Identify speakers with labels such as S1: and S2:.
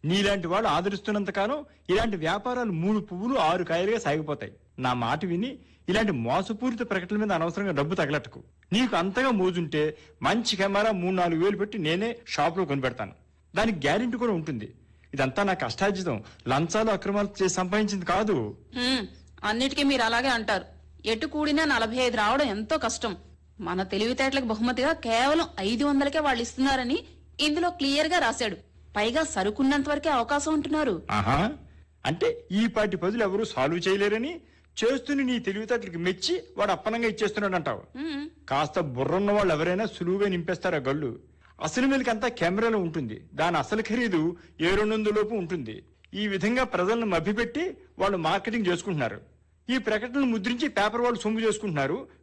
S1: నీలాంటి వాళ్ళు ఆదరిస్తున్నంత కాలం ఇలాంటి వ్యాపారాలు మూడు పువ్వులు ఆరు కాయలుగా సాగిపోతాయి నా మాట విని ఇలాంటి మోసపూరిత ప్రకటనల మీద అనవసరంగా డబ్బు తగలట్టుకు నీకు అంతగా మోజుంటే మంచి కెమెరా మూడు నాలుగు వేలు పెట్టి నేనే షాప్లో కొనిపెడతాను దానికి గ్యారెంటీ కూడా ఉంటుంది ఇదంతా నా కష్టార్జితం లంచాలు అక్రమాలు చేసి సంపాదించింది కాదు
S2: హ్మ్, అన్నిటికీ మీరు అలాగే అంటారు ఎటు కూడినా నలభై ఐదు రావడం ఎంతో కష్టం మన తెలివితేటలకు బహుమతిగా కేవలం ఐదు వందలకే వాళ్ళు ఇస్తున్నారని ఇందులో క్లియర్ గా రాశాడు పైగా సరుకున్నంత వరకే అవకాశం ఉంటున్నారు
S1: ఆహా అంటే ఈ పాటి పదులు ఎవరు సాల్వ్ చేయలేరని చేస్తున్న నీ తెలివితేటలకు మెచ్చి వాడు అప్పనంగా ఇచ్చేస్తున్నాడు అంటావు
S2: హ్మ్,
S1: కాస్త బుర్రున్న వాళ్ళు ఎవరైనా సులువుగా నింపేస్తారు ఆ గళ్ళు అసలు మెలికంతా కెమెరాలో ఉంటుంది దాని అసలు ఖరీదు ఏ రెండు వందల లోపు ఉంటుంది ఈ విధంగా ప్రజలను మభ్యపెట్టి వాళ్ళు మార్కెటింగ్ చేసుకుంటున్నారు ఈ ప్రకటనలు ముద్రించి పేపర్ వాళ్ళు సొమ్ము చేసుకుంటున్నారు